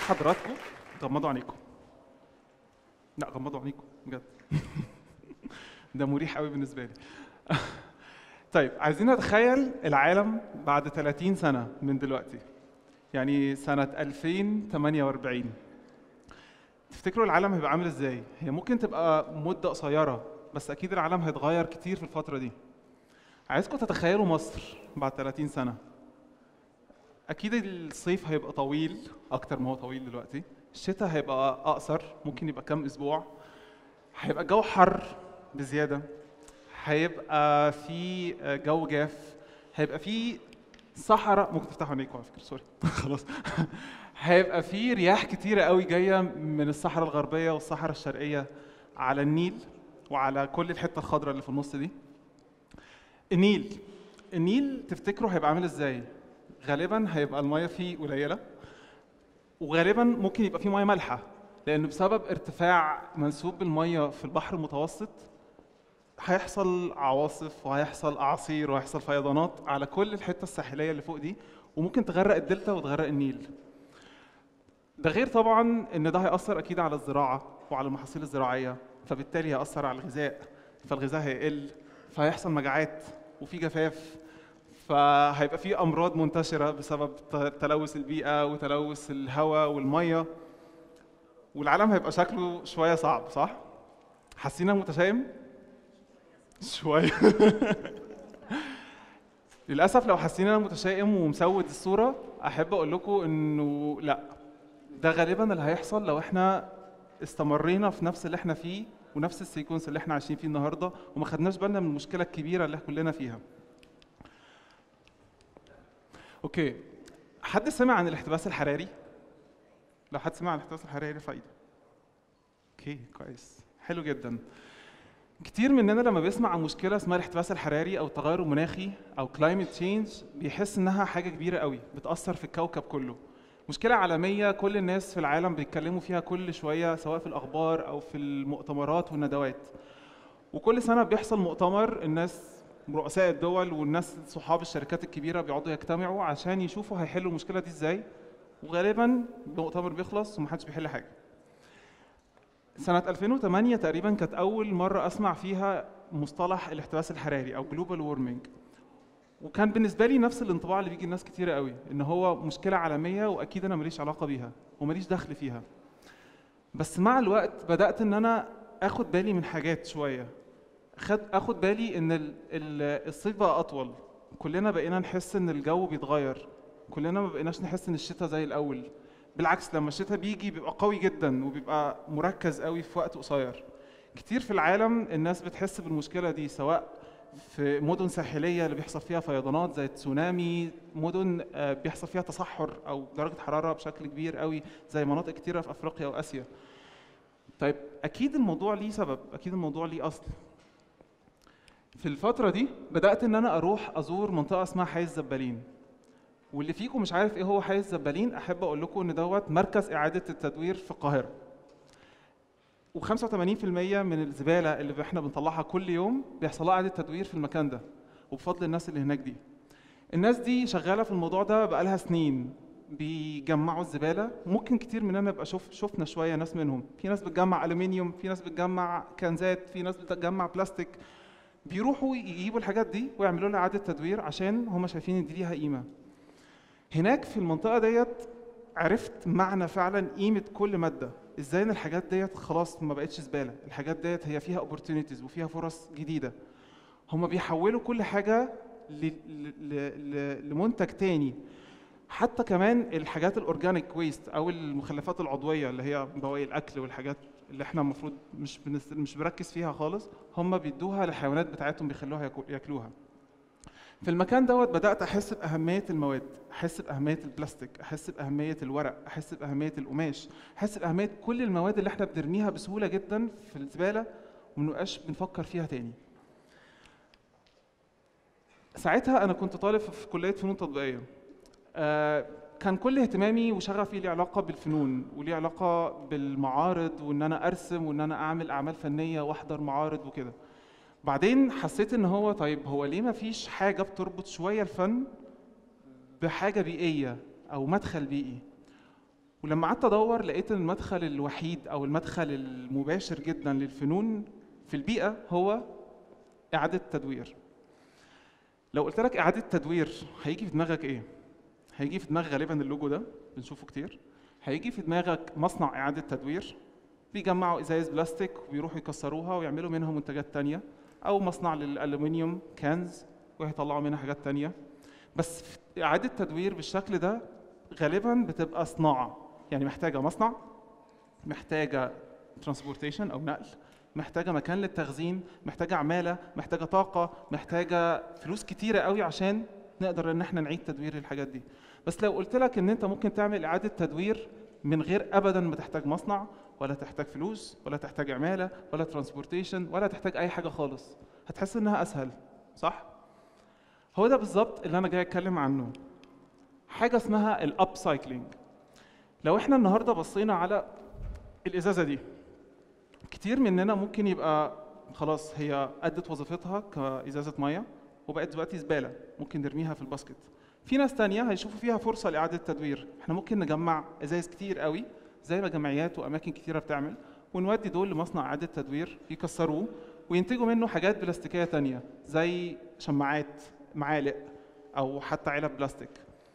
حضراتكم غمضوا عينيكم لا غمضوا عينيكم بجد ده مريح قوي بالنسبه لي طيب عايزين نتخيل العالم بعد 30 سنه من دلوقتي يعني سنه 2048 تفتكروا العالم هيبقى عامل ازاي هي ممكن تبقى مده قصيره بس اكيد العالم هيتغير كتير في الفتره دي عايزكم تتخيلوا مصر بعد 30 سنه اكيد الصيف هيبقى طويل اكتر ما هو طويل دلوقتي الشتاء هيبقى اقصر ممكن يبقى كام اسبوع هيبقى الجو حر بزياده هيبقى في جو جاف هيبقى في صحراء ممكن تفتحوا عينيكم على فكره سوري خلاص هيبقى في رياح كتيره قوي جايه من الصحراء الغربيه والصحراء الشرقيه على النيل وعلى كل الحته الخضراء اللي في النص دي النيل النيل تفتكروا هيبقى عامل ازاي غالبا هيبقى الميه فيه قليله وغالبا ممكن يبقى فيه ميه مالحه لانه بسبب ارتفاع منسوب الميه في البحر المتوسط هيحصل عواصف وهيحصل اعاصير وهيحصل فيضانات على كل الحته الساحليه اللي فوق دي وممكن تغرق الدلتا وتغرق النيل ده غير طبعا ان ده هيأثر اكيد على الزراعه وعلى المحاصيل الزراعيه فبالتالي هيأثر على الغذاء فالغذاء هيقل فهيحصل مجاعات وفي جفاف فهيبقى في امراض منتشره بسبب تلوث البيئه وتلوث الهواء والميه والعالم هيبقى شكله شويه صعب صح حاسين متشائم شويه للاسف لو حاسين انا متشائم ومسود الصوره احب اقول لكم انه لا ده غالبا اللي هيحصل لو احنا استمرينا في نفس اللي احنا فيه ونفس السيكونس اللي احنا عايشين فيه النهارده وما خدناش بالنا من المشكله الكبيره اللي كلنا فيها اوكي حد سمع عن الاحتباس الحراري لو حد سمع عن الاحتباس الحراري ارفع ايده اوكي كويس حلو جدا كتير مننا لما بيسمع عن مشكله اسمها الاحتباس الحراري او التغير المناخي او كلايمت تشينج بيحس انها حاجه كبيره قوي بتاثر في الكوكب كله مشكله عالميه كل الناس في العالم بيتكلموا فيها كل شويه سواء في الاخبار او في المؤتمرات والندوات وكل سنه بيحصل مؤتمر الناس رؤساء الدول والناس صحاب الشركات الكبيره بيقعدوا يجتمعوا عشان يشوفوا هيحلوا المشكله دي ازاي وغالبا المؤتمر بيخلص ومحدش بيحل حاجه سنة 2008 تقريبا كانت أول مرة أسمع فيها مصطلح الاحتباس الحراري أو جلوبال وورمنج وكان بالنسبة لي نفس الانطباع اللي بيجي لناس كتيرة قوي إن هو مشكلة عالمية وأكيد أنا ماليش علاقة بيها وماليش دخل فيها بس مع الوقت بدأت إن أنا آخد بالي من حاجات شوية خد اخد بالي ان ال ال الصيف بقى اطول كلنا بقينا نحس ان الجو بيتغير كلنا ما بقيناش نحس ان الشتاء زي الاول بالعكس لما الشتاء بيجي بيبقى قوي جدا وبيبقى مركز قوي في وقت قصير كتير في العالم الناس بتحس بالمشكله دي سواء في مدن ساحليه اللي بيحصل فيها فيضانات زي التسونامي مدن بيحصل فيها تصحر او درجه حراره بشكل كبير قوي زي مناطق كتيره في افريقيا واسيا طيب اكيد الموضوع ليه سبب اكيد الموضوع ليه اصل في الفترة دي بدأت إن أنا أروح أزور منطقة اسمها حي الزبالين واللي فيكم مش عارف إيه هو حي الزبالين أحب أقول لكم إن دوت مركز إعادة التدوير في القاهرة و85% من الزبالة اللي إحنا بنطلعها كل يوم بيحصل لها إعادة تدوير في المكان ده وبفضل الناس اللي هناك دي الناس دي شغالة في الموضوع ده بقالها سنين بيجمعوا الزباله ممكن كتير مننا نبقى شوف شفنا شويه ناس منهم في ناس بتجمع الومنيوم في ناس بتجمع كنزات في ناس بتجمع بلاستيك بيروحوا يجيبوا الحاجات دي ويعملوا لها اعاده تدوير عشان هم شايفين ان دي ليها قيمه هناك في المنطقه ديت عرفت معنى فعلا قيمه كل ماده ازاي ان الحاجات ديت خلاص ما بقتش زباله الحاجات ديت هي فيها اوبورتونيتيز وفيها فرص جديده هم بيحولوا كل حاجه لمنتج تاني حتى كمان الحاجات الاورجانيك ويست او المخلفات العضويه اللي هي بواقي الاكل والحاجات اللي احنا المفروض مش بنس... مش بركز فيها خالص هم بيدوها للحيوانات بتاعتهم بيخلوها ياكلوها في المكان دوت بدات احس باهميه المواد احس باهميه البلاستيك احس باهميه الورق احس باهميه القماش احس باهميه كل المواد اللي احنا بنرميها بسهوله جدا في الزباله ومنبقاش بنفكر فيها تاني ساعتها انا كنت طالب في كليه فنون تطبيقيه آه كان كل اهتمامي وشغفي ليه علاقه بالفنون وليه علاقه بالمعارض وان انا ارسم وان انا اعمل اعمال فنيه واحضر معارض وكده بعدين حسيت ان هو طيب هو ليه ما فيش حاجه بتربط شويه الفن بحاجه بيئيه او مدخل بيئي ولما قعدت ادور لقيت ان المدخل الوحيد او المدخل المباشر جدا للفنون في البيئه هو اعاده تدوير لو قلت لك اعاده تدوير هيجي في دماغك ايه هيجي في دماغك غالبا اللوجو ده بنشوفه كتير هيجي في دماغك مصنع اعاده تدوير بيجمعوا ازايز بلاستيك وبيروحوا يكسروها ويعملوا منها منتجات تانية او مصنع للالومنيوم كانز وهيطلعوا منها حاجات تانية بس في اعاده تدوير بالشكل ده غالبا بتبقى صناعه يعني محتاجه مصنع محتاجه ترانسبورتيشن او نقل محتاجه مكان للتخزين محتاجه عماله محتاجه طاقه محتاجه فلوس كتيره قوي عشان نقدر ان احنا نعيد تدوير الحاجات دي بس لو قلت لك ان انت ممكن تعمل اعاده تدوير من غير ابدا ما تحتاج مصنع ولا تحتاج فلوس ولا تحتاج عماله ولا ترانسبورتيشن ولا تحتاج اي حاجه خالص هتحس انها اسهل صح هو ده بالظبط اللي انا جاي اتكلم عنه حاجه اسمها الاب سايكلينج لو احنا النهارده بصينا على الازازه دي كتير مننا ممكن يبقى خلاص هي ادت وظيفتها كازازه ميه وبقت دلوقتي زباله ممكن نرميها في الباسكت في ناس تانية هيشوفوا فيها فرصة لإعادة تدوير احنا ممكن نجمع ازايز كتير قوي زي ما جمعيات واماكن كتيرة بتعمل ونودي دول لمصنع إعادة تدوير يكسروه وينتجوا منه حاجات بلاستيكية تانية زي شماعات معالق او حتى علب بلاستيك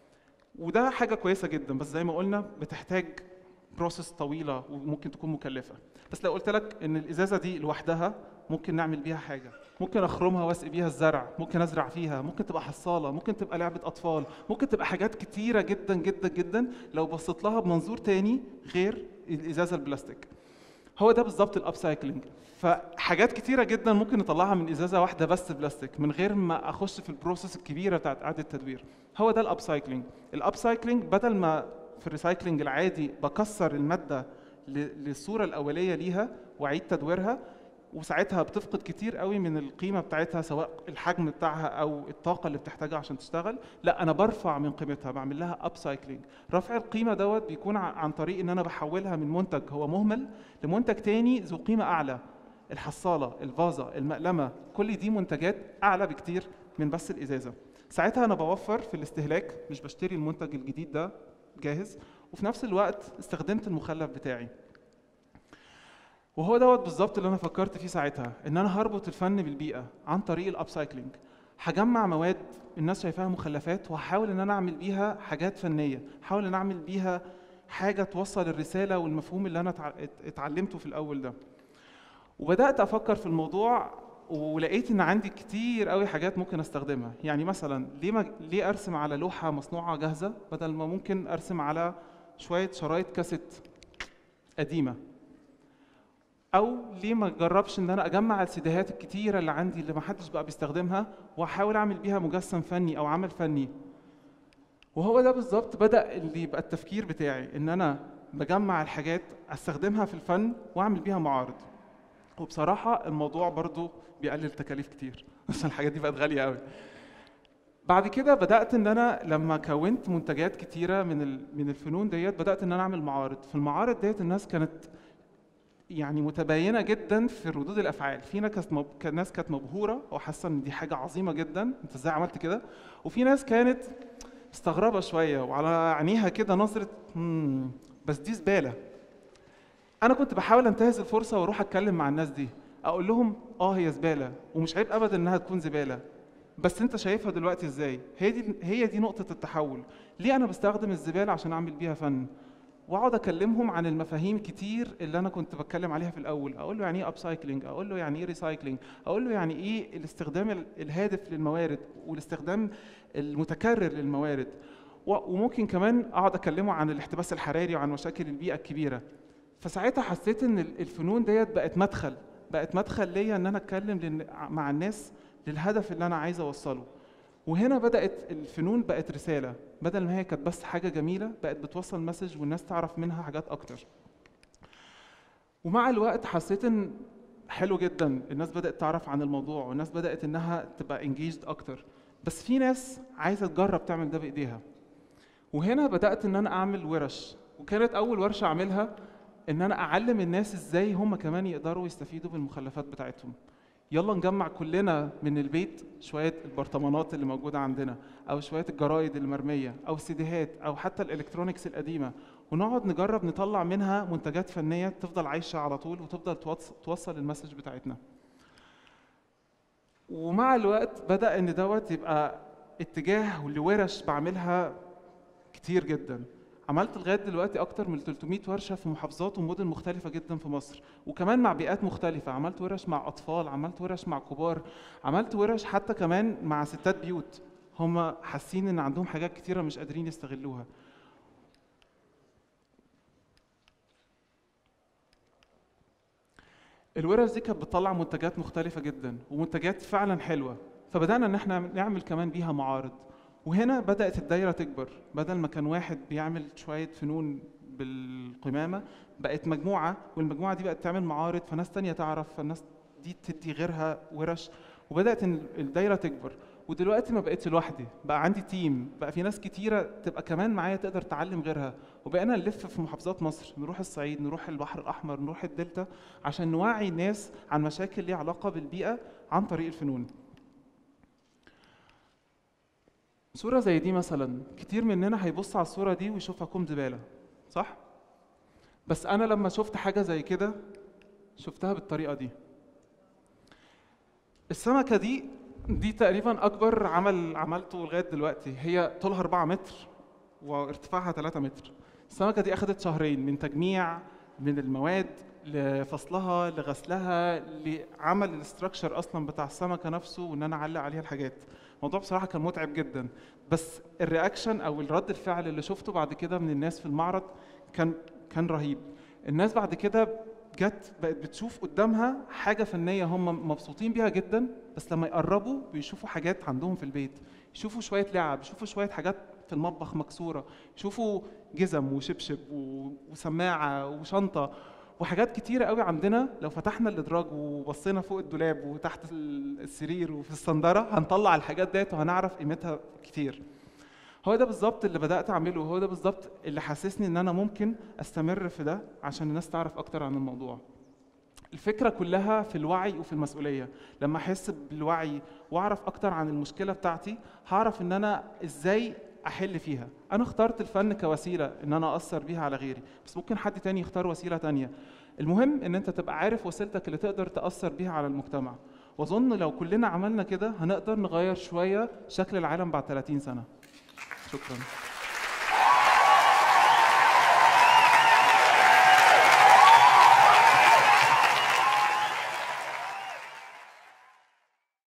وده حاجة كويسة جدا بس زي ما قلنا بتحتاج بروسيس طويلة وممكن تكون مكلفة بس لو قلت لك ان الازازة دي لوحدها ممكن نعمل بيها حاجة ممكن اخرمها واسقي بيها الزرع ممكن ازرع فيها ممكن تبقى حصالة ممكن تبقى لعبة اطفال ممكن تبقى حاجات كتيرة جدا جدا جدا لو بصيت لها بمنظور تاني غير الازازة البلاستيك هو ده بالظبط الاب سايكلينج فحاجات كتيرة جدا ممكن نطلعها من ازازة واحدة بس بلاستيك من غير ما اخش في البروسيس الكبيرة بتاعت اعادة التدوير هو ده الاب سايكلينج الاب سايكلينج بدل ما في الريسايكلينج العادي بكسر المادة ل- للصورة الأولية ليها وأعيد تدويرها وساعتها بتفقد كتير قوي من القيمة بتاعتها سواء الحجم بتاعها أو الطاقة اللي بتحتاجها عشان تشتغل لا أنا برفع من قيمتها بعمل لها اب سايكلينج رفع القيمة دوت بيكون ع- عن طريق إن أنا بحولها من منتج هو مهمل لمنتج تاني ذو قيمة أعلى الحصالة الفازة المقلمة كل دي منتجات أعلى بكتير من بس الإزازة ساعتها أنا بوفر في الاستهلاك مش بشتري المنتج الجديد ده جاهز وفي نفس الوقت استخدمت المخلف بتاعي وهو دوت بالظبط اللي انا فكرت فيه ساعتها ان انا هربط الفن بالبيئه عن طريق الاب سايكلينج هجمع مواد الناس شايفاها مخلفات وهحاول ان انا اعمل بيها حاجات فنيه احاول ان اعمل بيها حاجه توصل الرساله والمفهوم اللي انا اتع- ات- اتعلمته في الاول ده وبدات افكر في الموضوع ولقيت ان عندي كتير قوي حاجات ممكن استخدمها يعني مثلا ليه ما ليه ارسم على لوحه مصنوعه جاهزه بدل ما ممكن ارسم على شويه شرايط كاسيت قديمه او ليه ما اجربش ان انا اجمع السيديهات الكتيره اللي عندي اللي ما حدش بقى بيستخدمها واحاول اعمل بيها مجسم فني او عمل فني وهو ده بالظبط بدا اللي يبقى التفكير بتاعي ان انا بجمع الحاجات استخدمها في الفن واعمل بيها معارض وبصراحه الموضوع برضو بيقلل تكاليف كتير عشان الحاجات دي بقت غاليه قوي بعد كده بدات ان انا لما كونت منتجات كتيره من ال- من الفنون ديت بدات ان انا اعمل معارض في المعارض ديت الناس كانت يعني متباينه جدا في ردود الافعال في ناس كانت مب... كان ناس كانت مبهوره وحاسه ان دي حاجه عظيمه جدا انت ازاي عملت كده وفي ناس كانت مستغربه شويه وعلى عينيها كده نظره "مم، بس دي زباله انا كنت بحاول انتهز الفرصه واروح اتكلم مع الناس دي اقول لهم اه هي زباله ومش عيب ابدا انها تكون زباله بس انت شايفها دلوقتي ازاي هي دي هي دي نقطه التحول ليه انا بستخدم الزباله عشان اعمل بيها فن واقعد اكلمهم عن المفاهيم كتير اللي انا كنت بتكلم عليها في الاول اقول له يعني ايه اب سايكلينج اقول له يعني ايه ريسايكلينج اقول له يعني ايه الاستخدام ال- الهادف للموارد والاستخدام المتكرر للموارد و- وممكن كمان اقعد اكلمه عن الاحتباس الحراري وعن مشاكل البيئه الكبيره فساعتها حسيت ان ال- الفنون ديت بقت مدخل بقت مدخل ليا ان انا اتكلم لل- مع الناس للهدف اللي انا عايز اوصله وهنا بدات الفنون بقت رساله بدل ما هي كانت بس حاجه جميله بقت بتوصل مسج والناس تعرف منها حاجات اكتر ومع الوقت حسيت ان حلو جدا الناس بدات تعرف عن الموضوع والناس بدات انها تبقى انجيجد اكتر بس في ناس عايزه تجرب تعمل ده بايديها وهنا بدات ان انا اعمل ورش وكانت اول ورشه اعملها ان انا اعلم الناس ازاي هم كمان يقدروا يستفيدوا بالمخلفات بتاعتهم يلا نجمع كلنا من البيت شويه البرطمانات اللي موجوده عندنا او شويه الجرايد المرميه او السيديهات او حتى الالكترونيكس القديمه ونقعد نجرب نطلع منها منتجات فنيه تفضل عايشه على طول وتفضل توص- توصل المسج بتاعتنا ومع الوقت بدا ان دوت يبقى اتجاه لورش بعملها كتير جدا عملت لغايه دلوقتي اكتر من 300 ورشه في محافظات ومدن مختلفه جدا في مصر وكمان مع بيئات مختلفه عملت ورش مع اطفال عملت ورش مع كبار عملت ورش حتى كمان مع ستات بيوت هم حاسين ان عندهم حاجات كتيره مش قادرين يستغلوها الورش دي كانت بتطلع منتجات مختلفة جدا ومنتجات فعلا حلوة فبدأنا ان احنا نعمل كمان بيها معارض وهنا بدأت الدايرة تكبر بدل ما كان واحد بيعمل شوية فنون بالقمامة بقت مجموعة والمجموعة دي بقت تعمل معارض فناس تانية تعرف فالناس دي تدي غيرها ورش وبدأت إن الدايرة تكبر ودلوقتي ما بقتش لوحدي بقى عندي تيم بقى في ناس كتيرة تبقى كمان معايا تقدر تعلم غيرها وبقينا نلف في محافظات مصر نروح الصعيد نروح البحر الأحمر نروح الدلتا عشان نوعي الناس عن مشاكل ليها علاقة بالبيئة عن طريق الفنون صورة زي دي مثلا كتير مننا هيبص على الصورة دي ويشوفها كوم زبالة صح؟ بس أنا لما شفت حاجة زي كده شفتها بالطريقة دي السمكة دي دي تقريبا أكبر عمل عملته لغاية دلوقتي هي طولها 4 متر وارتفاعها 3 متر السمكة دي أخدت شهرين من تجميع من المواد لفصلها لغسلها لعمل الاستراكشر اصلا بتاع السمكه نفسه وان انا اعلق عليها الحاجات الموضوع بصراحه كان متعب جدا بس الرياكشن او الرد الفعل اللي شفته بعد كده من الناس في المعرض كان كان رهيب الناس بعد كده جت بقت بتشوف قدامها حاجه فنيه هم مبسوطين بيها جدا بس لما يقربوا بيشوفوا حاجات عندهم في البيت يشوفوا شويه لعب يشوفوا شويه حاجات في المطبخ مكسوره يشوفوا جزم وشبشب و- وسماعه وشنطه وحاجات كتيرة قوي عندنا لو فتحنا الادراج وبصينا فوق الدولاب وتحت ال- السرير وفي الصندرة هنطلع الحاجات ديت وهنعرف قيمتها كتير هو ده بالظبط اللي بدأت أعمله وهو ده بالظبط اللي حسسني إن أنا ممكن أستمر في ده عشان الناس تعرف أكتر عن الموضوع الفكرة كلها في الوعي وفي المسؤولية لما أحس بالوعي وأعرف أكتر عن المشكلة بتاعتي هعرف إن أنا إزاي أحل فيها أنا اخترت الفن كوسيلة إن أنا أثر بيها على غيري بس ممكن حد تاني يختار وسيلة تانية المهم إن أنت تبقى عارف وسيلتك اللي تقدر تأثر بيها على المجتمع وأظن لو كلنا عملنا كده هنقدر نغير شوية شكل العالم بعد 30 سنة شكراً